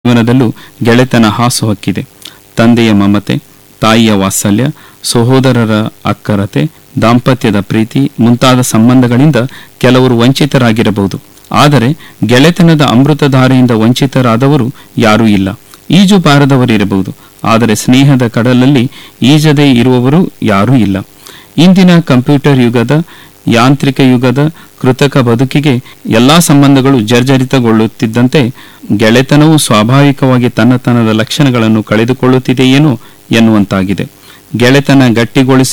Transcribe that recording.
ಜೀವನದಲ್ಲೂ ಗೆಳೆತನ ಹಾಸುಹಕ್ಕಿದೆ ತಂದೆಯ ಮಮತೆ ತಾಯಿಯ ವಾತ್ಸಲ್ಯ ಸಹೋದರರ ಅಕ್ಕರತೆ ದಾಂಪತ್ಯದ ಪ್ರೀತಿ ಮುಂತಾದ ಸಂಬಂಧಗಳಿಂದ ಕೆಲವರು ವಂಚಿತರಾಗಿರಬಹುದು ಆದರೆ ಗೆಳೆತನದ ಅಮೃತಧಾರೆಯಿಂದ ವಂಚಿತರಾದವರು ಯಾರೂ ಇಲ್ಲ ಈಜು ಬಾರದವರಿರಬಹುದು ಆದರೆ ಸ್ನೇಹದ ಕಡಲಲ್ಲಿ ಈಜದೇ ಇರುವವರು ಯಾರೂ ಇಲ್ಲ ಇಂದಿನ ಕಂಪ್ಯೂಟರ್ ಯುಗದ ಯಾಂತ್ರಿಕ ಯುಗದ ಕೃತಕ ಬದುಕಿಗೆ ಎಲ್ಲಾ ಸಂಬಂಧಗಳು ಜರ್ಜರಿತಗೊಳ್ಳುತ್ತಿದ್ದಂತೆ ಗೆಳೆತನವು ಸ್ವಾಭಾವಿಕವಾಗಿ ತನ್ನತನದ ಲಕ್ಷಣಗಳನ್ನು ಕಳೆದುಕೊಳ್ಳುತ್ತಿದೆಯೇನೋ ಎನ್ನುವಂತಾಗಿದೆ ಗೆಳೆತನ ಗಟ್ಟಿಗೊಳಿಸ